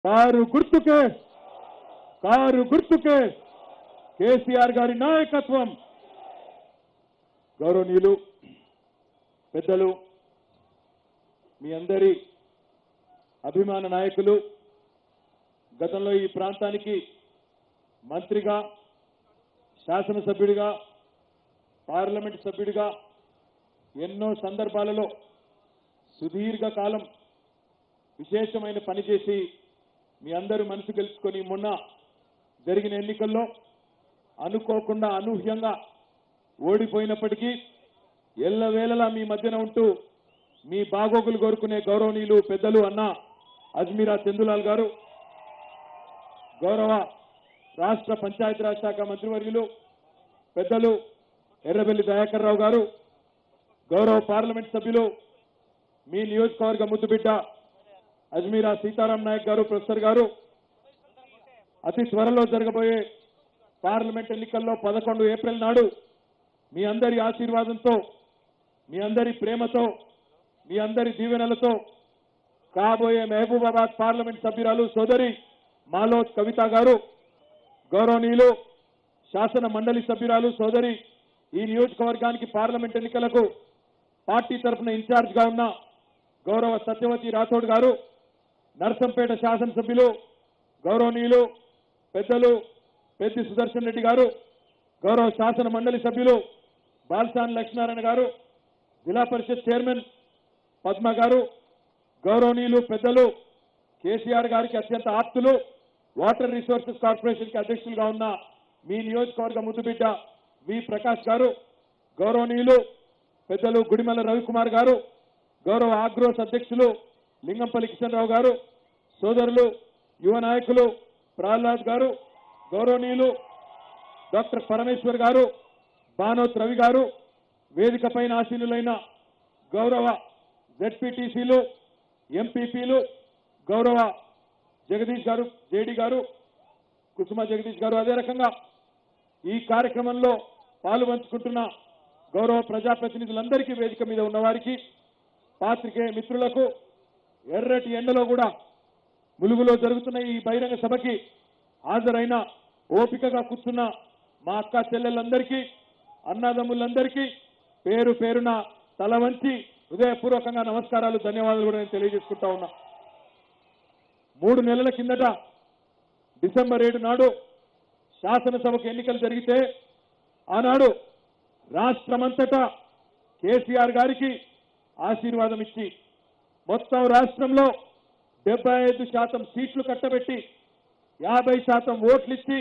car గుర్తుకే car గుర్తుకే కేసీఆర్ గారి నాయకత్వం గౌరవనీయులు పెద్దలు మీ అందరి అభిమాన నాయకులు గతంలో ఈ ప్రాంతానికి మంత్రిగా శాసనసభ్యుడిగా పార్లమెంట్ సభ్యుడిగా ఎన్నో సందర్భాలలో సుదీర్ఘ కాలం విశేషమైన పని చేసి మీ అందరూ మనసు గెలుచుకొని మొన్న జరిగిన ఎన్నికల్లో అనుకోకుండా అనూహ్యంగా ఓడిపోయినప్పటికీ ఎల్లవేళలా మీ మధ్యన ఉంటూ మీ బాగోగులు కోరుకునే గౌరవనీయులు పెద్దలు అన్న అజ్మీరా చందులాల్ గారు గౌరవ రాష్ట్ర పంచాయతీరాజ్ శాఖ మంత్రివర్యులు పెద్దలు ఎర్రబెల్లి దయాకర్ రావు గారు గౌరవ పార్లమెంట్ సభ్యులు మీ నియోజకవర్గ ముద్దుబిడ్డ అజ్మీరా సీతారాం నాయక్ గారు ప్రొఫెసర్ గారు అతి త్వరలో జరగబోయే పార్లమెంట్ ఎన్నికల్లో పదకొండు ఏప్రిల్ నాడు మీ అందరి ఆశీర్వాదంతో మీ అందరి ప్రేమతో మీ అందరి దీవెనలతో కాబోయే మహబూబాబాద్ పార్లమెంట్ సభ్యురాలు సోదరి మాలోత్ కవిత గారు గౌరవనీయులు శాసన మండలి సభ్యురాలు సోదరి ఈ నియోజకవర్గానికి పార్లమెంట్ ఎన్నికలకు పార్టీ తరఫున ఇన్ఛార్జ్ గా ఉన్న గౌరవ సత్యవతి రాథోడ్ గారు నర్సంపేట శాసనసభ్యులు గౌరవనీయులు పెద్దలు పెద్ది సుదర్శన్ రెడ్డి గారు గౌరవ శాసన మండలి సభ్యులు బాల్సాన్ లక్ష్మీనారాయణ గారు జిల్లా పరిషత్ చైర్మన్ పద్మ గారు గౌరవనీయులు పెద్దలు కేసీఆర్ గారికి అత్యంత ఆప్తులు వాటర్ రిసోర్సెస్ కార్పొరేషన్ కి అధ్యక్షులుగా ఉన్న మీ నియోజకవర్గ ముద్దుబిడ్డ వి ప్రకాష్ గారు గౌరవనీయులు పెద్దలు గుడిమల్ల రవికుమార్ గారు గౌరవ ఆగ్రోస్ అధ్యక్షులు లింగంపల్లి కిషన్ గారు సోదరులు యువ నాయకులు ప్రహ్లాద్ గారు గౌరవనీయులు డాక్టర్ పరమేశ్వర్ గారు బానోత్ రవి గారు వేదిక పైన ఆశీనులైన గౌరవ జెడ్పీటీసీలు ఎంపీపీలు గౌరవ జగదీష్ గారు జేడి గారు కుసుమ జగదీష్ గారు అదే రకంగా ఈ కార్యక్రమంలో పాలు పంచుకుంటున్న గౌరవ ప్రజాప్రతినిధులందరికీ వేదిక మీద ఉన్నవారికి పాత్రికేయ మిత్రులకు ఎర్రటి ఎండలో కూడా ములుగులో జరుగుతున్న ఈ బహిరంగ సభకి హాజరైన ఓపికగా కూర్చున్న మా అక్క చెల్లెళ్ళందరికీ అన్నదమ్ములందరికీ పేరు పేరున తల వంచి హృదయపూర్వకంగా నమస్కారాలు ధన్యవాదాలు కూడా నేను తెలియజేసుకుంటా ఉన్నా మూడు నెలల కిందట డిసెంబర్ ఏడు నాడు శాసనసభకు ఎన్నికలు జరిగితే ఆనాడు రాష్ట్రమంతటా కేసీఆర్ గారికి ఆశీర్వాదం ఇచ్చి మొత్తం రాష్ట్రంలో డెబ్బై ఐదు శాతం సీట్లు కట్టబెట్టి యాభై శాతం ఓట్లు ఇచ్చి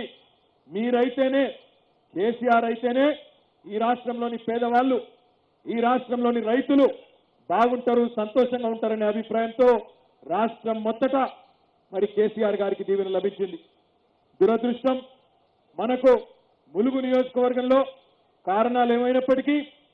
మీరైతేనే కేసీఆర్ అయితేనే ఈ రాష్ట్రంలోని పేదవాళ్ళు ఈ రాష్ట్రంలోని రైతులు బాగుంటారు సంతోషంగా ఉంటారనే అభిప్రాయంతో రాష్ట్రం మొత్తట మరి కేసీఆర్ గారికి దీవెన లభించింది దురదృష్టం మనకు ములుగు నియోజకవర్గంలో కారణాలు ఏమైనప్పటికీ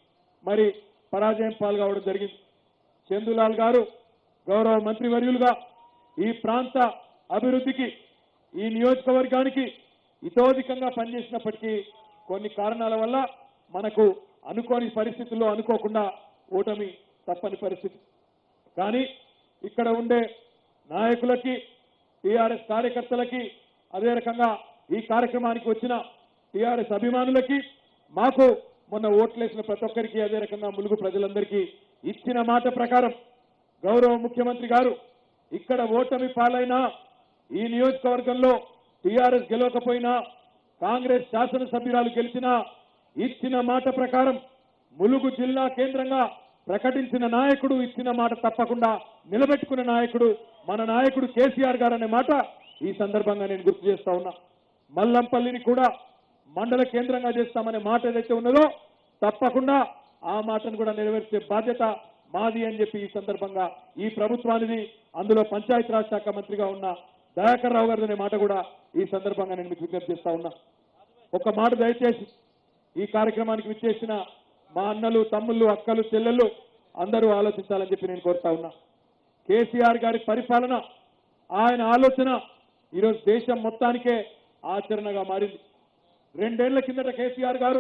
మరి పరాజయం పాల్గొవడం జరిగింది చందులాల్ గారు గౌరవ మంత్రివర్యులుగా ఈ ప్రాంత అభివృద్ధికి ఈ నియోజకవర్గానికి ఇతోధికంగా పనిచేసినప్పటికీ కొన్ని కారణాల వల్ల మనకు అనుకోని పరిస్థితుల్లో అనుకోకుండా ఓటమి తప్పని పరిస్థితి కానీ ఇక్కడ ఉండే నాయకులకి టీఆర్ఎస్ కార్యకర్తలకి అదే రకంగా ఈ కార్యక్రమానికి వచ్చిన టీఆర్ఎస్ అభిమానులకి మాకు మొన్న ఓట్లేసిన ప్రతి ఒక్కరికి అదే రకంగా ములుగు ప్రజలందరికీ ఇచ్చిన మాట ప్రకారం గౌరవ ముఖ్యమంత్రి గారు ఇక్కడ ఓటమి పాలైనా ఈ నియోజకవర్గంలో టీఆర్ఎస్ గెలవకపోయినా కాంగ్రెస్ శాసనసభ్యురాలు గెలిచినా ఇచ్చిన మాట ప్రకారం ములుగు జిల్లా కేంద్రంగా ప్రకటించిన నాయకుడు ఇచ్చిన మాట తప్పకుండా నిలబెట్టుకున్న నాయకుడు మన నాయకుడు కేసీఆర్ గారు అనే మాట ఈ సందర్భంగా నేను గుర్తు చేస్తా ఉన్నా మల్లంపల్లిని కూడా మండల కేంద్రంగా చేస్తామనే మాట ఏదైతే ఉన్నదో తప్పకుండా ఆ మాటను కూడా నెరవేర్చే బాధ్యత మాది అని చెప్పి ఈ సందర్భంగా ఈ ప్రభుత్వానిది అందులో పంచాయతీరాజ్ శాఖ మంత్రిగా ఉన్న దయాకర్ రావు గారి అనే మాట కూడా ఈ సందర్భంగా నేను మీకు విజ్ఞప్తి చేస్తా ఉన్నా ఒక మాట దయచేసి ఈ కార్యక్రమానికి విచ్చేసిన మా అన్నలు తమ్ముళ్ళు అక్కలు చెల్లెళ్ళు అందరూ ఆలోచించాలని చెప్పి నేను కోరుతా ఉన్నా కేసీఆర్ గారి పరిపాలన ఆయన ఆలోచన ఈరోజు దేశం మొత్తానికే ఆచరణగా మారింది రెండేళ్ల కిందట కేసీఆర్ గారు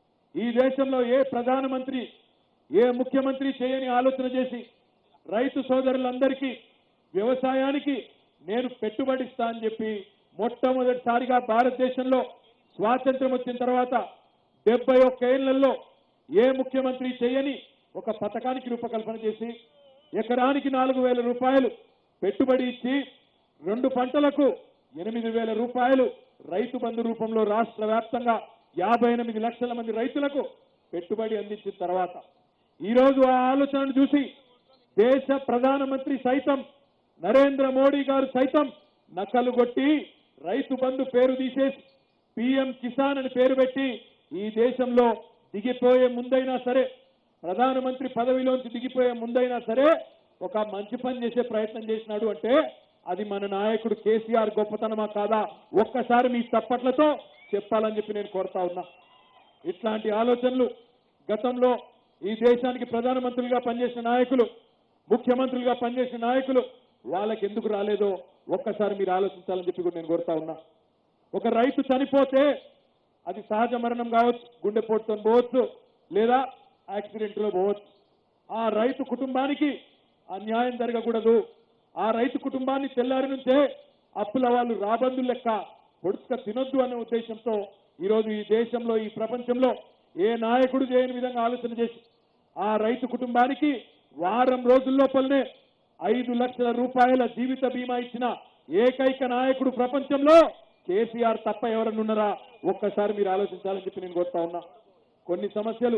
ఈ దేశంలో ఏ ప్రధానమంత్రి ఏ ముఖ్యమంత్రి చేయని ఆలోచన చేసి రైతు సోదరులందరికీ వ్యవసాయానికి నేను పెట్టుబడిస్తా అని చెప్పి మొట్టమొదటిసారిగా భారతదేశంలో స్వాతంత్రం వచ్చిన తర్వాత డెబ్బై ఒక్క ఏళ్లలో ఏ ముఖ్యమంత్రి చేయని ఒక పథకానికి రూపకల్పన చేసి ఎకరానికి నాలుగు వేల రూపాయలు పెట్టుబడి ఇచ్చి రెండు పంటలకు ఎనిమిది వేల రూపాయలు రైతు బంధు రూపంలో రాష్ట్ర వ్యాప్తంగా యాభై ఎనిమిది లక్షల మంది రైతులకు పెట్టుబడి అందించిన తర్వాత ఈరోజు ఆ ఆలోచనను చూసి దేశ ప్రధానమంత్రి సైతం నరేంద్ర మోడీ గారు సైతం నకలు కొట్టి రైతు బంధు పేరు తీసేసి పిఎం కిసాన్ అని పేరు పెట్టి ఈ దేశంలో దిగిపోయే ముందైనా సరే ప్రధానమంత్రి పదవిలోంచి దిగిపోయే ముందైనా సరే ఒక మంచి పని చేసే ప్రయత్నం చేసినాడు అంటే అది మన నాయకుడు కేసీఆర్ గొప్పతనమా కాదా ఒక్కసారి మీ చప్పట్లతో చెప్పాలని చెప్పి నేను కోరుతా ఉన్నా ఇట్లాంటి ఆలోచనలు గతంలో ఈ దేశానికి ప్రధానమంత్రులుగా పనిచేసిన నాయకులు ముఖ్యమంత్రులుగా పనిచేసిన నాయకులు వాళ్ళకి ఎందుకు రాలేదో ఒక్కసారి మీరు ఆలోచించాలని చెప్పి కూడా నేను కోరుతా ఉన్నా ఒక రైతు చనిపోతే అది సహజ మరణం కావచ్చు గుండెపోటుతో పోవచ్చు లేదా యాక్సిడెంట్ లో పోవచ్చు ఆ రైతు కుటుంబానికి అన్యాయం జరగకూడదు ఆ రైతు కుటుంబాన్ని తెల్లారి నుంచే అప్పుల వాళ్ళు రాబందు లెక్క పొడుచుక తినొద్దు అనే ఉద్దేశంతో ఈరోజు ఈ దేశంలో ఈ ప్రపంచంలో ఏ నాయకుడు చేయని విధంగా ఆలోచన చేసి ఆ రైతు కుటుంబానికి వారం రోజుల్లోపలనే ఐదు లక్షల రూపాయల జీవిత బీమా ఇచ్చిన ఏకైక నాయకుడు ప్రపంచంలో కేసీఆర్ తప్ప ఎవరన్నున్నారా ఒక్కసారి మీరు ఆలోచించాలని చెప్పి నేను కోరుతా ఉన్నా కొన్ని సమస్యలు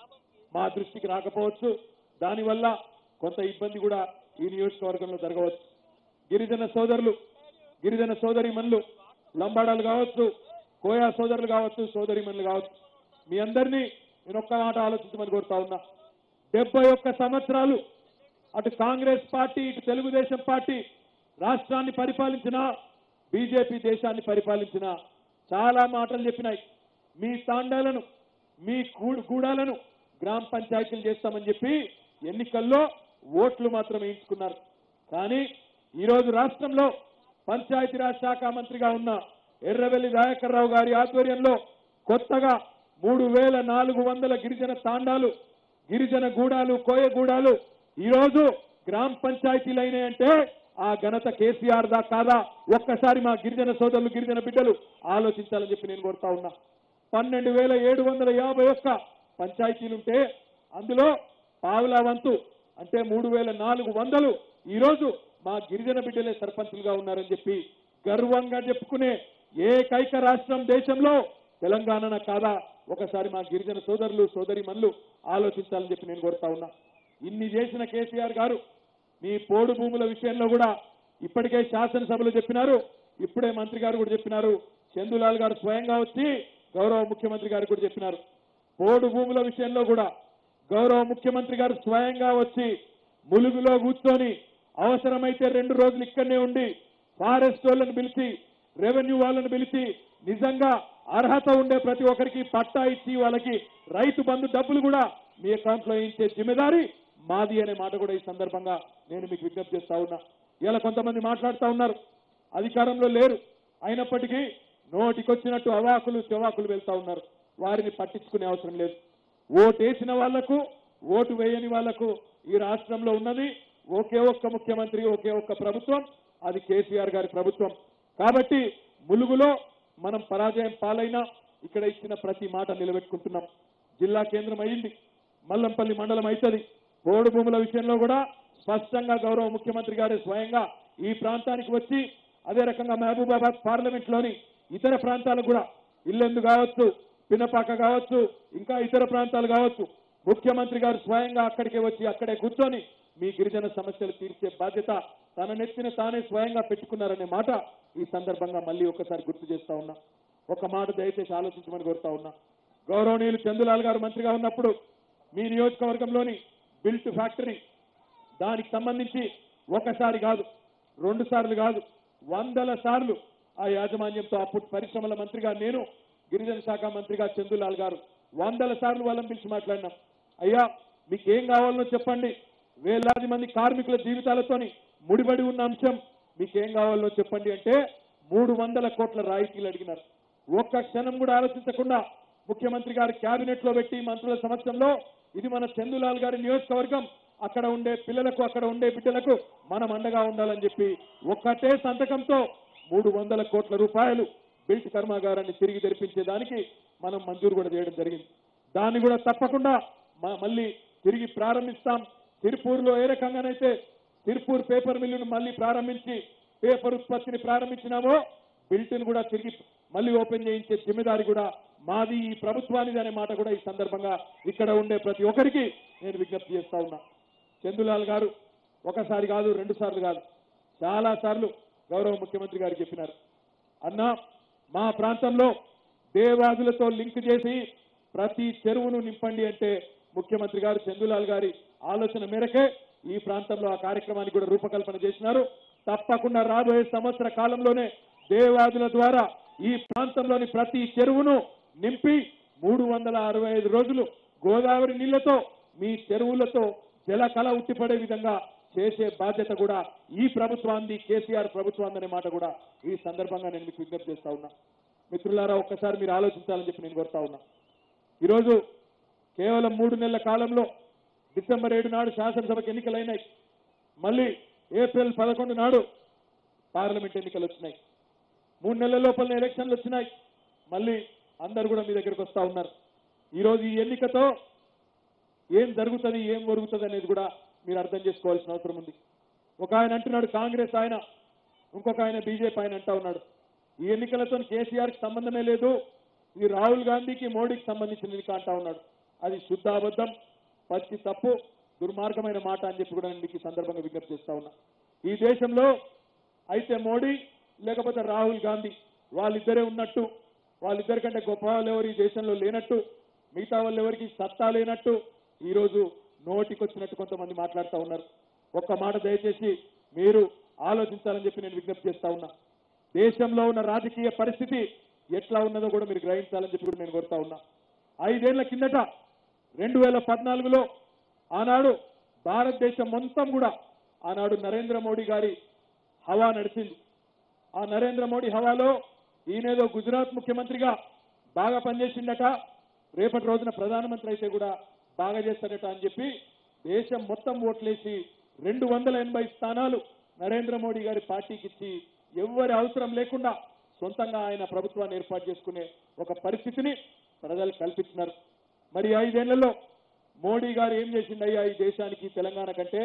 మా దృష్టికి రాకపోవచ్చు దానివల్ల కొంత ఇబ్బంది కూడా ఈ నియోజకవర్గంలో జరగవచ్చు గిరిజన సోదరులు గిరిజన సోదరిమణులు లంబాడాలు కావచ్చు కోయా సోదరులు కావచ్చు సోదరిమణులు కావచ్చు మీ అందరినీ నేను ఒక్క మాట ఆలోచించమని కోరుతా ఉన్నా డెబ్బై ఒక్క సంవత్సరాలు అటు కాంగ్రెస్ పార్టీ ఇటు తెలుగుదేశం పార్టీ రాష్ట్రాన్ని పరిపాలించిన బీజేపీ దేశాన్ని పరిపాలించిన చాలా మాటలు చెప్పినాయి మీ తాండాలను మీ గూ- గూడాలను గ్రామ పంచాయతీలు చేస్తామని చెప్పి ఎన్నికల్లో ఓట్లు మాత్రం వేయించుకున్నారు కానీ ఈరోజు రాష్ట్రంలో పంచాయతీరాజ్ శాఖ మంత్రిగా ఉన్న ఎర్రవెల్లి దయాకర్ రావు గారి ఆధ్వర్యంలో కొత్తగా మూడు వేల నాలుగు వందల గిరిజన తాండాలు గిరిజన గూడాలు కోయగూడాలు ఈరోజు గ్రామ పంచాయతీలు అయినాయంటే ఆ ఘనత కేసీఆర్ దా కాదా ఒక్కసారి మా గిరిజన సోదరులు గిరిజన బిడ్డలు ఆలోచించాలని చెప్పి నేను కోరుతా ఉన్నా పన్నెండు వేల ఏడు వందల యాభై ఒక్క పంచాయతీలుంటే అందులో పావులా వంతు అంటే మూడు వేల నాలుగు వందలు ఈరోజు మా గిరిజన బిడ్డలే సర్పంచులుగా ఉన్నారని చెప్పి గర్వంగా చెప్పుకునే ఏకైక రాష్ట్రం దేశంలో తెలంగాణ కాదా ఒకసారి మా గిరిజన సోదరులు సోదరి ఆలోచించాలని చెప్పి నేను కోరుతా ఉన్నా ఇన్ని చేసిన కేసీఆర్ గారు మీ పోడు భూముల విషయంలో కూడా ఇప్పటికే శాసనసభలో చెప్పినారు ఇప్పుడే మంత్రి గారు కూడా చెప్పినారు చందులాల్ గారు స్వయంగా వచ్చి గౌరవ ముఖ్యమంత్రి గారు కూడా చెప్పినారు పోడు భూముల విషయంలో కూడా గౌరవ ముఖ్యమంత్రి గారు స్వయంగా వచ్చి ములుగులో కూర్చొని అవసరమైతే రెండు రోజులు ఇక్కడనే ఉండి ఫారెస్ట్ వాళ్ళని పిలిచి రెవెన్యూ వాళ్ళని పిలిచి నిజంగా అర్హత ఉండే ప్రతి ఒక్కరికి పట్టా ఇచ్చి వాళ్ళకి రైతు బంధు డబ్బులు కూడా మీ అకౌంట్ లో వేయించే జిమ్మెదారి మాది అనే మాట కూడా ఈ సందర్భంగా నేను మీకు విజ్ఞప్తి చేస్తా ఉన్నా ఇలా కొంతమంది మాట్లాడుతా ఉన్నారు అధికారంలో లేరు అయినప్పటికీ నోటికొచ్చినట్టు అవాకులు చెవాకులు వెళ్తా ఉన్నారు వారిని పట్టించుకునే అవసరం లేదు ఓటేసిన వాళ్లకు ఓటు వేయని వాళ్లకు ఈ రాష్ట్రంలో ఉన్నది ఒకే ఒక్క ముఖ్యమంత్రి ఒకే ఒక్క ప్రభుత్వం అది కేసీఆర్ గారి ప్రభుత్వం కాబట్టి ములుగులో మనం పరాజయం పాలైనా ఇక్కడ ఇచ్చిన ప్రతి మాట నిలబెట్టుకుంటున్నాం జిల్లా కేంద్రం అయింది మల్లంపల్లి మండలం అవుతుంది పోడు భూముల విషయంలో కూడా స్పష్టంగా గౌరవ ముఖ్యమంత్రి గారు స్వయంగా ఈ ప్రాంతానికి వచ్చి అదే రకంగా మహబూబాబాద్ పార్లమెంట్ లోని ఇతర ప్రాంతాలకు కూడా ఇల్లెందు కావచ్చు పినపాక కావచ్చు ఇంకా ఇతర ప్రాంతాలు కావచ్చు ముఖ్యమంత్రి గారు స్వయంగా అక్కడికి వచ్చి అక్కడే కూర్చొని మీ గిరిజన సమస్యలు తీర్చే బాధ్యత తన నెత్తిన తానే స్వయంగా పెట్టుకున్నారనే మాట ఈ సందర్భంగా మళ్ళీ ఒకసారి గుర్తు చేస్తా ఉన్నా ఒక మాట దయచేసి ఆలోచించమని కోరుతా ఉన్నా గౌరవనీయులు చందులాల్ గారు మంత్రిగా ఉన్నప్పుడు మీ నియోజకవర్గంలోని బిల్ట్ ఫ్యాక్టరీ దానికి సంబంధించి ఒకసారి కాదు రెండు సార్లు కాదు వందల సార్లు ఆ యాజమాన్యంతో అప్పుడు పరిశ్రమల మంత్రిగా నేను గిరిజన శాఖ మంత్రిగా చందులాల్ గారు వందల సార్లు వాళ్ళని పిలిచి మాట్లాడినాం అయ్యా మీకు ఏం కావాలనో చెప్పండి వేలాది మంది కార్మికుల జీవితాలతోని ముడిపడి ఉన్న అంశం మీకు ఏం కావాలనో చెప్పండి అంటే మూడు వందల కోట్ల రాయితీలు అడిగినారు ఒక్క క్షణం కూడా ఆలోచించకుండా ముఖ్యమంత్రి గారు కేబినెట్ లో పెట్టి మంత్రుల సమక్షంలో ఇది మన చందులాల్ గారి నియోజకవర్గం అక్కడ ఉండే పిల్లలకు అక్కడ ఉండే బిడ్డలకు మనం అండగా ఉండాలని చెప్పి ఒక్కటే సంతకంతో మూడు వందల కోట్ల రూపాయలు బిల్ట్ కర్మాగారాన్ని తిరిగి తెరిపించేదానికి మనం మంజూరు కూడా చేయడం జరిగింది దాన్ని కూడా తప్పకుండా మ- మళ్ళీ తిరిగి ప్రారంభిస్తాం తిరుపూర్లో ఏ రకంగానైతే తిరుపూర్ పేపర్ మిల్లును మళ్ళీ ప్రారంభించి పేపర్ ఉత్పత్తిని ప్రారంభించినామో బిల్ట్ను కూడా తిరిగి మళ్ళీ ఓపెన్ చేయించే జిమ్మెదారి కూడా మాది ఈ ప్రభుత్వానిది అనే మాట కూడా ఈ సందర్భంగా ఇక్కడ ఉండే ప్రతి ఒక్కరికి నేను విజ్ఞప్తి చేస్తా ఉన్నా చందులాల్ గారు ఒకసారి కాదు రెండు సార్లు కాదు చాలా సార్లు గౌరవ ముఖ్యమంత్రి గారు చెప్పినారు అన్నా మా ప్రాంతంలో దేవాదులతో లింక్ చేసి ప్రతి చెరువును నింపండి అంటే ముఖ్యమంత్రి గారు చందులాల్ గారి ఆలోచన మేరకే ఈ ప్రాంతంలో ఆ కార్యక్రమానికి కూడా రూపకల్పన చేసినారు తప్పకుండా రాబోయే సంవత్సర కాలంలోనే దేవాదుల ద్వారా ఈ ప్రాంతంలోని ప్రతి చెరువును నింపి మూడు వందల అరవై ఐదు రోజులు గోదావరి నీళ్లతో మీ చెరువులతో జలకళ ఉట్టిపడే విధంగా చేసే బాధ్యత కూడా ఈ ప్రభుత్వాన్ని కేసీఆర్ ప్రభుత్వాన్ని అనే మాట కూడా ఈ సందర్భంగా నేను మీకు విజ్ఞప్తి చేస్తా ఉన్నా మిత్రులారా ఒక్కసారి మీరు ఆలోచించాలని చెప్పి నేను కోరుతా ఉన్నా ఈరోజు కేవలం మూడు నెలల కాలంలో డిసెంబర్ ఏడు నాడు శాసనసభకు ఎన్నికలైనాయి మళ్ళీ ఏప్రిల్ పదకొండు నాడు పార్లమెంట్ ఎన్నికలు వచ్చినాయి మూడు నెలల లోపల ఎలక్షన్లు వచ్చినాయి మళ్ళీ అందరు కూడా మీ దగ్గరకు వస్తా ఉన్నారు ఈరోజు ఈ ఎన్నికతో ఏం జరుగుతుంది ఏం ఒరుగుతుంది అనేది కూడా మీరు అర్థం చేసుకోవాల్సిన అవసరం ఉంది ఒక ఆయన అంటున్నాడు కాంగ్రెస్ ఆయన ఇంకొక ఆయన బీజేపీ ఆయన అంటా ఉన్నాడు ఈ ఎన్నికలతో కేసీఆర్కి సంబంధమే లేదు ఇది రాహుల్ గాంధీకి మోడీకి సంబంధించిన ఎన్నిక అంటా ఉన్నాడు అది శుద్ధ అబద్ధం పచ్చి తప్పు దుర్మార్గమైన మాట అని చెప్పి కూడా నేను మీకు ఈ సందర్భంగా విజ్ఞప్తి చేస్తా ఉన్నా ఈ దేశంలో అయితే మోడీ లేకపోతే రాహుల్ గాంధీ వాళ్ళిద్దరే ఉన్నట్టు వాళ్ళిద్దరి కంటే గొప్ప వాళ్ళు ఎవరు ఈ దేశంలో లేనట్టు మిగతా వాళ్ళు ఎవరికి సత్తా లేనట్టు ఈరోజు నోటికొచ్చినట్టు కొంతమంది మాట్లాడుతూ ఉన్నారు ఒక్క మాట దయచేసి మీరు ఆలోచించాలని చెప్పి నేను విజ్ఞప్తి చేస్తా ఉన్నా దేశంలో ఉన్న రాజకీయ పరిస్థితి ఎట్లా ఉన్నదో కూడా మీరు గ్రహించాలని చెప్పి కూడా నేను కోరుతా ఉన్నా ఐదేళ్ల కిందట రెండు వేల పద్నాలుగులో ఆనాడు భారతదేశం మొత్తం కూడా ఆనాడు నరేంద్ర మోడీ గారి హవా నడిచింది ఆ నరేంద్ర మోడీ హవాలో ఈయనేదో గుజరాత్ ముఖ్యమంత్రిగా బాగా పనిచేసిండట రేపటి రోజున ప్రధానమంత్రి అయితే కూడా బాగా చేస్తాడట అని చెప్పి దేశం మొత్తం ఓట్లేసి రెండు వందల ఎనభై స్థానాలు నరేంద్ర మోడీ గారి పార్టీకి ఇచ్చి ఎవ్వరి అవసరం లేకుండా సొంతంగా ఆయన ప్రభుత్వాన్ని ఏర్పాటు చేసుకునే ఒక పరిస్థితిని ప్రజలు కల్పించినారు మరి ఐదేళ్లలో మోడీ గారు ఏం చేసిండయ్యా ఈ దేశానికి తెలంగాణ కంటే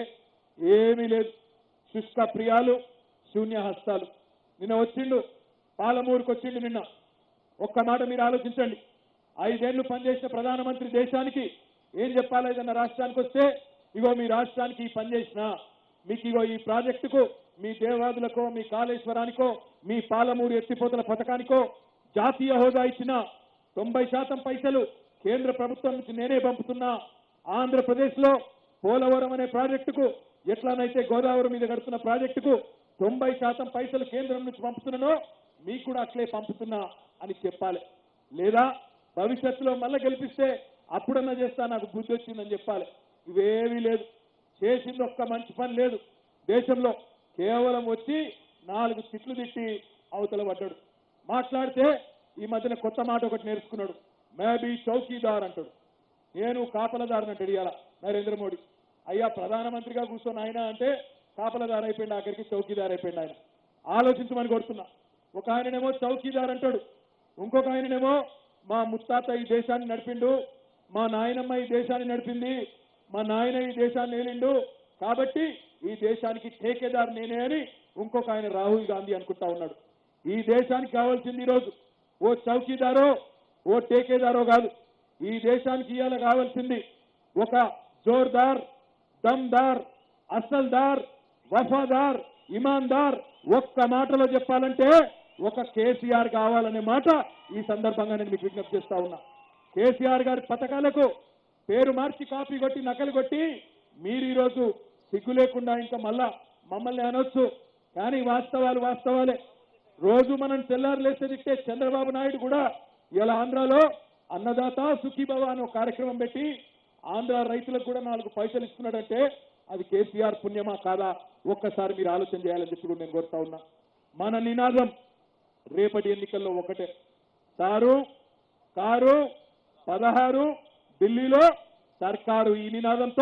ఏమీ లేదు శుష్క ప్రియాలు శూన్య హస్తాలు నిన్న వచ్చిండు పాలమూరుకు వచ్చిండు నిన్న ఒక్క మాట మీరు ఆలోచించండి ఐదేళ్లు పనిచేసిన ప్రధానమంత్రి దేశానికి ఏం చెప్పాలి ఏదన్నా రాష్ట్రానికి వస్తే ఇగో మీ రాష్ట్రానికి ఈ పని చేసినా మీకు ఇగో ఈ ప్రాజెక్టుకు మీ దేవాదులకో మీ కాళేశ్వరానికో మీ పాలమూరు ఎత్తిపోతల పథకానికో జాతీయ హోదా ఇచ్చిన తొంభై శాతం పైసలు కేంద్ర ప్రభుత్వం నుంచి నేనే పంపుతున్నా ఆంధ్రప్రదేశ్ లో పోలవరం అనే ప్రాజెక్టుకు ఎట్లానైతే గోదావరి మీద కడుతున్న ప్రాజెక్టుకు తొంభై శాతం పైసలు కేంద్రం నుంచి పంపుతున్నానో మీకు కూడా అట్లే పంపుతున్నా అని చెప్పాలి లేదా భవిష్యత్తులో మళ్ళీ గెలిపిస్తే అప్పుడన్నా చేస్తా నాకు బుద్ధి వచ్చిందని చెప్పాలి ఇవేమీ లేదు చేసింది ఒక్క మంచి పని లేదు దేశంలో కేవలం వచ్చి నాలుగు తిట్లు తిట్టి అవతల పడ్డాడు మాట్లాడితే ఈ మధ్యన కొత్త మాట ఒకటి నేర్చుకున్నాడు మేబీ చౌకీదార్ అంటాడు నేను కాపలదారుని అంటాడు ఇవాళ నరేంద్ర మోడీ అయ్యా ప్రధానమంత్రిగా కూర్చొని ఆయన అంటే కాపలదారు అయిపోయింది ఆఖరికి చౌకీదార్ అయిపోయింది ఆయన ఆలోచించమని కొడుతున్నా ఒక ఆయననేమో చౌకీదార్ అంటాడు ఇంకొక ఆయననేమో మా ముత్తాత ఈ దేశాన్ని నడిపిండు మా నాయనమ్మ ఈ దేశాన్ని నడిపింది మా నాయన ఈ దేశాన్ని ఏలిండు కాబట్టి ఈ దేశానికి ఠేకేదారు నేనే అని ఇంకొక ఆయన రాహుల్ గాంధీ అనుకుంటా ఉన్నాడు ఈ దేశానికి కావాల్సింది ఈరోజు ఓ చౌకీదారో ఓ టేకేదారో కాదు ఈ దేశానికి ఇవాళ కావాల్సింది ఒక జోర్దార్ దమ్దార్ అసల్దార్ వఫాదార్ ఇమాన్దార్ ఒక్క మాటలో చెప్పాలంటే ఒక కేసీఆర్ కావాలనే మాట ఈ సందర్భంగా నేను మీకు విజ్ఞప్తి చేస్తా ఉన్నా కేసీఆర్ గారి పథకాలకు పేరు మార్చి కాపీ కొట్టి నకలు కొట్టి మీరు ఈరోజు సిగ్గు లేకుండా ఇంకా మళ్ళా మమ్మల్ని అనొచ్చు కానీ వాస్తవాలు వాస్తవాలే రోజు మనం తెల్లారులేస్తే తిట్టే చంద్రబాబు నాయుడు కూడా ఇలా ఆంధ్రాలో అన్నదాత సుఖీభవ అనే ఒక కార్యక్రమం పెట్టి ఆంధ్ర రైతులకు కూడా నాలుగు పైసలు ఇస్తున్నాడంటే అది కేసీఆర్ పుణ్యమా కాదా ఒక్కసారి మీరు ఆలోచన చేయాలని చెప్పి కూడా నేను కోరుతా ఉన్నా మన నినాదం రేపటి ఎన్నికల్లో ఒకటే సారు కారు పదహారు ఢిల్లీలో సర్కారు ఈ నినాదంతో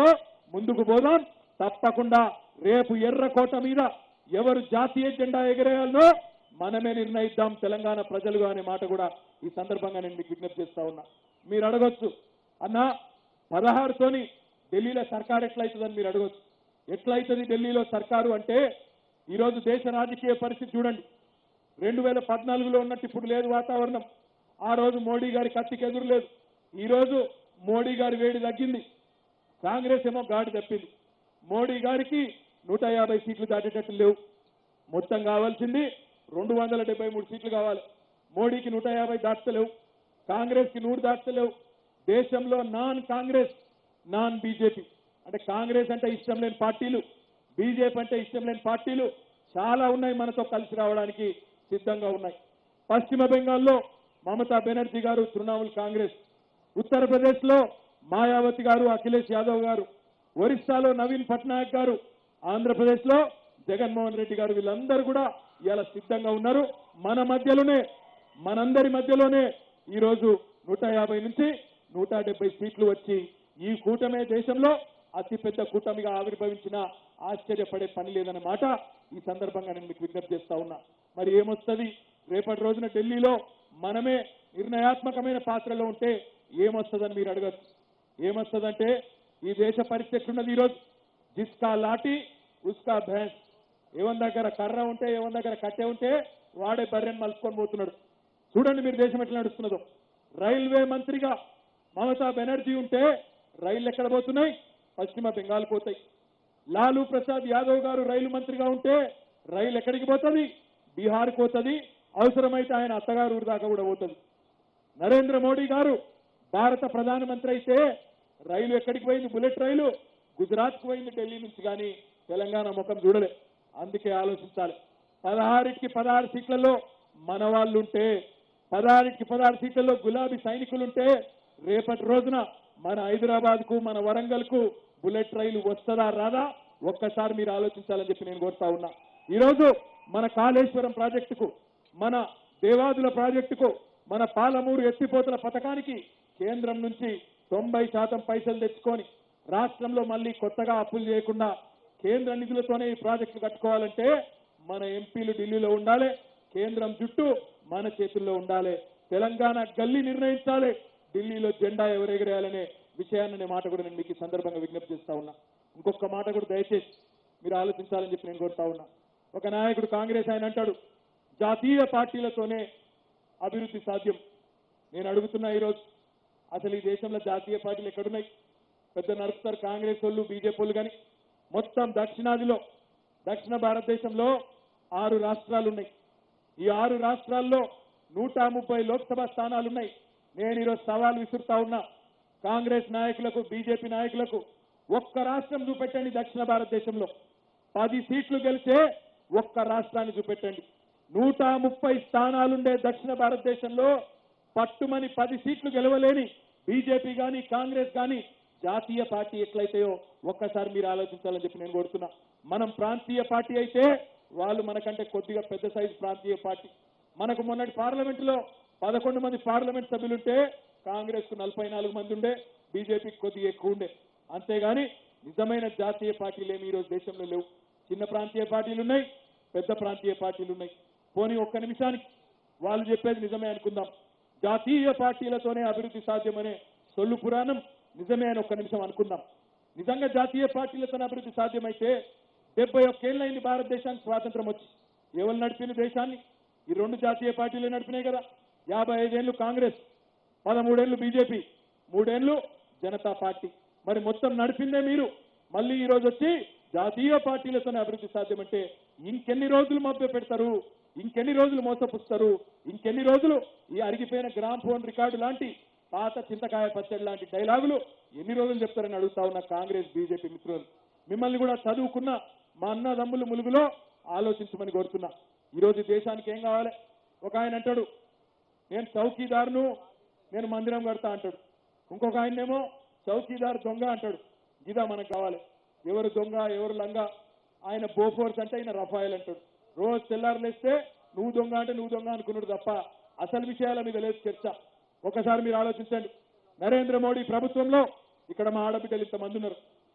ముందుకు పోదాం తప్పకుండా రేపు ఎర్రకోట మీద ఎవరు జాతీయ జెండా ఎగరేయాలనో మనమే నిర్ణయిద్దాం తెలంగాణ ప్రజలుగా అనే మాట కూడా ఈ సందర్భంగా నేను మీకు విజ్ఞప్తి చేస్తా ఉన్నా మీరు అడగొచ్చు అన్నా పదహారుతోని ఢిల్లీలో సర్కార్ ఎట్లయితుందని మీరు అడగొచ్చు ఎట్లయితుంది ఢిల్లీలో సర్కారు అంటే ఈరోజు దేశ రాజకీయ పరిస్థితి చూడండి రెండు వేల పద్నాలుగులో ఉన్నట్టు ఇప్పుడు లేదు వాతావరణం ఆ రోజు మోడీ గారి కత్తికి ఎదురు లేదు ఈ రోజు మోడీ గారి వేడి తగ్గింది కాంగ్రెస్ ఏమో గాడి తప్పింది మోడీ గారికి నూట యాభై సీట్లు దాటేటట్టు లేవు మొత్తం కావాల్సింది రెండు వందల డెబ్బై మూడు సీట్లు కావాలి మోడీకి నూట యాభై దాటలేవు కాంగ్రెస్ కి నూరు దాటలేవు దేశంలో నాన్ కాంగ్రెస్ నాన్ బీజేపీ అంటే కాంగ్రెస్ అంటే ఇష్టం లేని పార్టీలు బీజేపీ అంటే ఇష్టం లేని పార్టీలు చాలా ఉన్నాయి మనతో కలిసి రావడానికి సిద్ధంగా ఉన్నాయి పశ్చిమ బెంగాల్లో మమతా బెనర్జీ గారు తృణమూల్ కాంగ్రెస్ ఉత్తరప్రదేశ్ లో మాయావతి గారు అఖిలేష్ యాదవ్ గారు ఒరిస్సాలో నవీన్ పట్నాయక్ గారు ఆంధ్రప్రదేశ్ లో జగన్మోహన్ రెడ్డి గారు వీళ్ళందరూ కూడా ఇలా సిద్ధంగా ఉన్నారు మన మధ్యలోనే మనందరి మధ్యలోనే ఈరోజు నూట యాభై నుంచి నూట డెబ్బై సీట్లు వచ్చి ఈ కూటమే దేశంలో అతిపెద్ద కూటమిగా ఆవిర్భవించిన ఆశ్చర్యపడే పని లేదన్న మాట ఈ సందర్భంగా నేను మీకు విజ్ఞప్తి చేస్తా ఉన్నా మరి ఏమొస్తుంది రేపటి రోజున ఢిల్లీలో మనమే నిర్ణయాత్మకమైన పాత్రలో ఉంటే ఏమొస్తుందని మీరు అడగచ్చు ఏమొస్తుందంటే ఈ దేశ పరిస్థితి ఎట్లున్నది ఈరోజు జిస్కా లాఠీ ఉస్కా భేన్స్ ఎవరి దగ్గర కర్ర ఉంటే ఎవరి దగ్గర కట్టె ఉంటే వాడే బర్రెని మలుచుకొని పోతున్నాడు చూడండి మీరు దేశం ఎట్లా నడుస్తున్నదో రైల్వే మంత్రిగా మమతా బెనర్జీ ఉంటే రైళ్లు ఎక్కడ పోతున్నాయి పశ్చిమ బెంగాల్ పోతాయి లాలూ ప్రసాద్ యాదవ్ గారు రైలు మంత్రిగా ఉంటే రైలు ఎక్కడికి పోతుంది బీహార్కి పోతుంది అవసరమైతే ఆయన అత్తగారు ఊరు దాకా కూడా పోతుంది నరేంద్ర మోడీ గారు భారత ప్రధానమంత్రి అయితే రైలు ఎక్కడికి పోయింది బుల్లెట్ రైలు గుజరాత్కు పోయింది ఢిల్లీ నుంచి కానీ తెలంగాణ ముఖం చూడలే అందుకే ఆలోచించాలి పదహారుకి పదహారు సీట్లలో మన వాళ్ళు ఉంటే పదహారుకి పదహారు సీట్లలో గులాబీ సైనికులుంటే రేపటి రోజున మన హైదరాబాద్ కు మన వరంగల్ కు బుల్లెట్ రైలు వస్తుందా రాదా ఒక్కసారి మీరు ఆలోచించాలని చెప్పి నేను కోరుతా ఉన్నా ఈరోజు మన కాళేశ్వరం ప్రాజెక్టుకు మన దేవాదుల ప్రాజెక్టుకు మన పాలమూరు ఎత్తిపోతల పథకానికి కేంద్రం నుంచి తొంభై శాతం పైసలు తెచ్చుకొని రాష్ట్రంలో మళ్ళీ కొత్తగా అప్పులు చేయకుండా కేంద్ర నిధులతోనే ఈ ప్రాజెక్టులు కట్టుకోవాలంటే మన ఎంపీలు ఢిల్లీలో ఉండాలి కేంద్రం జుట్టు మన చేతుల్లో ఉండాలి తెలంగాణ గల్లీ నిర్ణయించాలి ఢిల్లీలో జెండా ఎవరు ఎగరేయాలనే విషయాన్ని అనే మాట కూడా నేను మీకు ఈ సందర్భంగా విజ్ఞప్తి చేస్తా ఉన్నా ఇంకొక మాట కూడా దయచేసి మీరు ఆలోచించాలని చెప్పి నేను కోరుతా ఉన్నా ఒక నాయకుడు కాంగ్రెస్ ఆయన అంటాడు జాతీయ పార్టీలతోనే అభివృద్ధి సాధ్యం నేను అడుగుతున్నా ఈరోజు అసలు ఈ దేశంలో జాతీయ పార్టీలు ఎక్కడున్నాయి పెద్ద నడుపుతారు కాంగ్రెస్ వాళ్ళు బీజేపీ వాళ్ళు కానీ మొత్తం దక్షిణాదిలో దక్షిణ భారతదేశంలో ఆరు రాష్ట్రాలు ఉన్నాయి ఈ ఆరు రాష్ట్రాల్లో నూట ముప్పై లోక్సభ స్థానాలున్నాయి నేను ఈరోజు సవాల్ విసురుతా ఉన్నా కాంగ్రెస్ నాయకులకు బీజేపీ నాయకులకు ఒక్క రాష్ట్రం చూపెట్టండి దక్షిణ భారతదేశంలో పది సీట్లు గెలిచే ఒక్క రాష్ట్రాన్ని చూపెట్టండి నూట ముప్పై స్థానాలుండే దక్షిణ భారతదేశంలో పట్టుమని పది సీట్లు గెలవలేని బీజేపీ కానీ కాంగ్రెస్ కానీ జాతీయ పార్టీ ఎట్లయితాయో ఒక్కసారి మీరు ఆలోచించాలని చెప్పి నేను కోరుతున్నా మనం ప్రాంతీయ పార్టీ అయితే వాళ్ళు మనకంటే కొద్దిగా పెద్ద సైజు ప్రాంతీయ పార్టీ మనకు మొన్నటి పార్లమెంటులో పదకొండు మంది పార్లమెంట్ సభ్యులుంటే కాంగ్రెస్ కు నలభై నాలుగు మంది ఉండే బీజేపీకి కొద్దిగా ఎక్కువ ఉండే అంతేగాని నిజమైన జాతీయ పార్టీలు ఏమి ఈరోజు దేశంలో లేవు చిన్న ప్రాంతీయ పార్టీలు ఉన్నాయి పెద్ద ప్రాంతీయ పార్టీలు ఉన్నాయి పోనీ ఒక్క నిమిషానికి వాళ్ళు చెప్పేది నిజమే అనుకుందాం జాతీయ పార్టీలతోనే అభివృద్ధి సాధ్యమనే సొల్లు పురాణం నిజమే అని ఒక్క నిమిషం అనుకుందాం నిజంగా జాతీయ పార్టీలతోనే అభివృద్ధి సాధ్యమైతే డెబ్బై ఒక్కేళ్ళైంది భారతదేశానికి స్వాతంత్రం వచ్చి ఎవరు నడిపిన దేశాన్ని ఈ రెండు జాతీయ పార్టీలే నడిపినాయి కదా యాభై ఐదేళ్లు కాంగ్రెస్ పదమూడేళ్లు బీజేపీ మూడేళ్లు జనతా పార్టీ మరి మొత్తం నడిపిందే మీరు మళ్ళీ ఈ రోజు వచ్చి జాతీయ పార్టీలతోనే అభివృద్ధి సాధ్యమంటే ఇంకెన్ని రోజులు మభ్య పెడతారు ఇంకెన్ని రోజులు మోసపుస్తారు ఇంకెన్ని రోజులు ఈ అరిగిపోయిన గ్రామ్ ఫోన్ రికార్డు లాంటి పాత చింతకాయ పచ్చడి లాంటి డైలాగులు ఎన్ని రోజులు చెప్తారని అడుగుతా ఉన్న కాంగ్రెస్ బీజేపీ మిత్రులు మిమ్మల్ని కూడా చదువుకున్న మా అన్నదమ్ములు ములుగులో ఆలోచించమని కోరుతున్నా ఈరోజు దేశానికి ఏం కావాలి ఒక ఆయన అంటాడు నేను చౌకీదారును నేను మందిరం కడతా అంటాడు ఇంకొక ఆయనేమో చౌకీదార్ దొంగ అంటాడు ఇదా మనకు కావాలి ఎవరు దొంగ ఎవరు లంగ ఆయన బోఫోర్స్ అంటే ఆయన రఫాయల్ అంటాడు రోజు తెల్లారులేస్తే నువ్వు దొంగ అంటే నువ్వు దొంగ అనుకున్నాడు తప్ప అసలు విషయాల మీద లేదు చర్చ ఒకసారి మీరు ఆలోచించండి నరేంద్ర మోడీ ప్రభుత్వంలో ఇక్కడ మా ఆడబిడ్డలు ఇంతమంది ఉన్నారు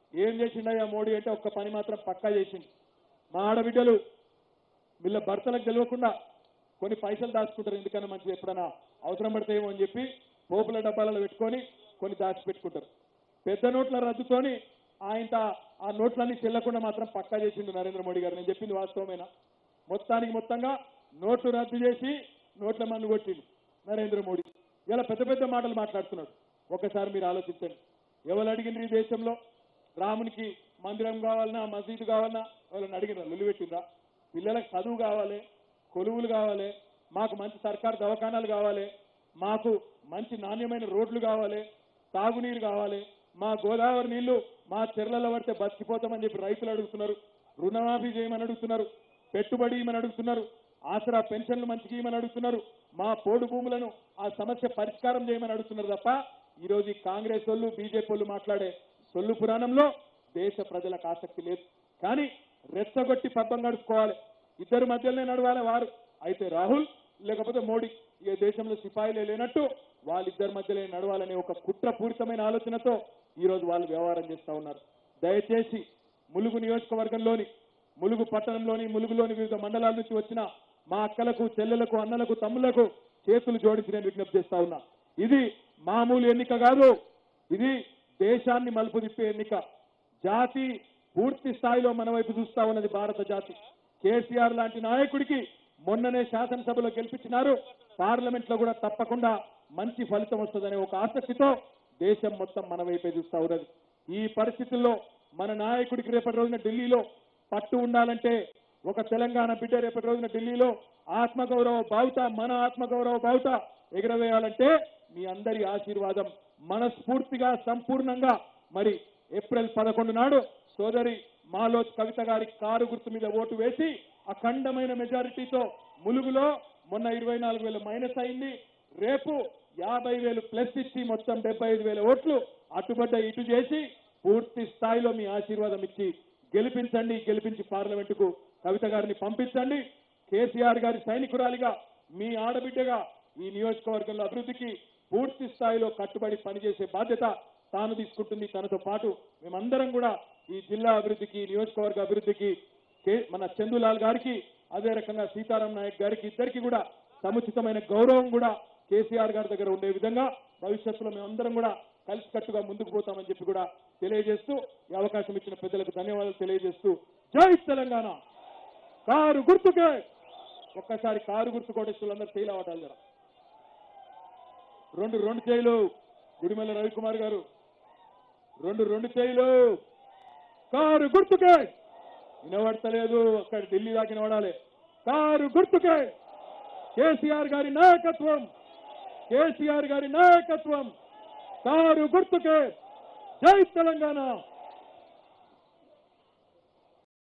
ఏం చేసిండయ్యా మోడీ అంటే ఒక్క పని మాత్రం పక్కా చేసిండు మా ఆడబిడ్డలు వీళ్ళ భర్తలకు తెలియకుండా కొన్ని పైసలు దాచుకుంటారు ఎందుకన్నా మంచిది ఎప్పుడైనా అవసరం పడతాయేమో అని చెప్పి పోపుల డబ్బాలలో పెట్టుకొని కొన్ని దాచిపెట్టుకుంటారు పెద్ద నోట్ల రద్దుతోని ఆయన ఆ నోట్లన్నీ చెల్లకుండా మాత్రం పక్కా చేసిండు నరేంద్ర మోడీ గారు నేను చెప్పింది వాస్తవమేనా మొత్తానికి మొత్తంగా నోట్లు రద్దు చేసి నోట్ల మందు కొట్టిండు నరేంద్ర మోడీ ఇలా పెద్ద పెద్ద మాటలు మాట్లాడుతున్నాడు ఒకసారి మీరు ఆలోచించండి ఎవరు అడిగిండ్రు ఈ దేశంలో రామునికి మందిరం కావాలన్నా మసీదు కావాలన్నా వాళ్ళని అడిగిన లొల్లి పెట్టిందా పిల్లలకు చదువు కావాలి కొలువులు కావాలి మాకు మంచి సర్కారు దవాఖానాలు కావాలి మాకు మంచి నాణ్యమైన రోడ్లు కావాలి తాగునీరు కావాలి మా గోదావరి నీళ్లు మా చెర్లలో పడితే బతికిపోతామని చెప్పి రైతులు అడుగుతున్నారు రుణమాఫీ చేయమని అడుగుతున్నారు పెట్టుబడి ఇవ్వమని అడుగుతున్నారు ఆసరా పెన్షన్లు మంచిగా ఇవ్వమని అడుగుతున్నారు మా పోడు భూములను ఆ సమస్య పరిష్కారం చేయమని అడుగుతున్నారు తప్ప ఈ రోజు ఈ కాంగ్రెస్ వాళ్ళు బీజేపీ వాళ్ళు మాట్లాడే సొల్లు పురాణంలో దేశ ప్రజలకు ఆసక్తి లేదు కానీ రెచ్చగొట్టి పబ్బం గడుపుకోవాలి ఇద్దరు మధ్యలోనే నడవాలి వారు అయితే రాహుల్ లేకపోతే మోడీ ఈ దేశంలో సిపాయిలే లేనట్టు వాళ్ళిద్దరి మధ్యలో నడవాలనే ఒక కుట్రపూరితమైన ఆలోచనతో ఈ రోజు వాళ్ళు వ్యవహారం చేస్తా ఉన్నారు దయచేసి ములుగు నియోజకవర్గంలోని ములుగు పట్టణంలోని ములుగులోని వివిధ మండలాల నుంచి వచ్చిన మా అక్కలకు చెల్లెలకు అన్నలకు తమ్ములకు చేతులు జోడించి నేను విజ్ఞప్తి చేస్తా ఉన్నా ఇది మామూలు ఎన్నిక కాదు ఇది దేశాన్ని మలుపు తిప్పే ఎన్నిక జాతి పూర్తి స్థాయిలో మన వైపు చూస్తా ఉన్నది భారత జాతి కేసీఆర్ లాంటి నాయకుడికి మొన్ననే శాసనసభలో గెలిపించినారు పార్లమెంట్ లో కూడా తప్పకుండా మంచి ఫలితం వస్తుందనే ఒక ఆసక్తితో దేశం మొత్తం మన వైపే చూస్తా ఉన్నది ఈ పరిస్థితుల్లో మన నాయకుడికి రేపటి రోజున ఢిల్లీలో పట్టు ఉండాలంటే ఒక తెలంగాణ బిడ్డ రేపటి రోజున ఢిల్లీలో ఆత్మగౌరవ బావుట మన ఆత్మగౌరవ బావుట ఎగరవేయాలంటే మీ అందరి ఆశీర్వాదం మనస్ఫూర్తిగా సంపూర్ణంగా మరి ఏప్రిల్ పదకొండు నాడు సోదరి మాలో కవిత గారి కారు గుర్తు మీద ఓటు వేసి అఖండమైన మెజారిటీతో ములుగులో మొన్న ఇరవై నాలుగు వేల మైనస్ అయింది రేపు యాభై వేలు ప్లస్ ఇచ్చి మొత్తం డెబ్బై ఐదు వేల ఓట్లు అటుబడ్డ ఇటు చేసి పూర్తి స్థాయిలో మీ ఆశీర్వాదం ఇచ్చి గెలిపించండి గెలిపించి పార్లమెంటుకు కవిత గారిని పంపించండి కేసీఆర్ గారి సైనికురాలిగా మీ ఆడబిడ్డగా ఈ నియోజకవర్గంలో అభివృద్ధికి పూర్తి స్థాయిలో కట్టుబడి పనిచేసే బాధ్యత తాను తీసుకుంటుంది తనతో పాటు మేమందరం కూడా ఈ జిల్లా అభివృద్ధికి నియోజకవర్గ అభివృద్ధికి కే- మన చందులాల్ గారికి అదే రకంగా సీతారాం నాయక్ గారికి ఇద్దరికి కూడా సముచితమైన గౌరవం కూడా కేసీఆర్ గారి దగ్గర ఉండే విధంగా భవిష్యత్తులో మేమందరం కూడా కలిసికట్టుగా ముందుకు పోతామని చెప్పి కూడా తెలియజేస్తూ ఈ అవకాశం ఇచ్చిన పెద్దలకు ధన్యవాదాలు తెలియజేస్తూ జై తెలంగాణ కారు గుర్తుకే ఒక్కసారి కారు గుర్తు కోటేశ్వరులందరూ ఫెయిల్ అవ్వటాలు జర రెండు రెండు చేయిలు గుడిమెల్ల రవికుమార్ గారు రెండు రెండు చేయిలు కారు గుర్తుకే వినబడతలేదు అక్కడ ఢిల్లీ దాకా వినబడాలి కారు గుర్తుకే కేసీఆర్ గారి నాయకత్వం కేసీఆర్ గారి నాయకత్వం కారు గుర్తుకే జై తెలంగాణ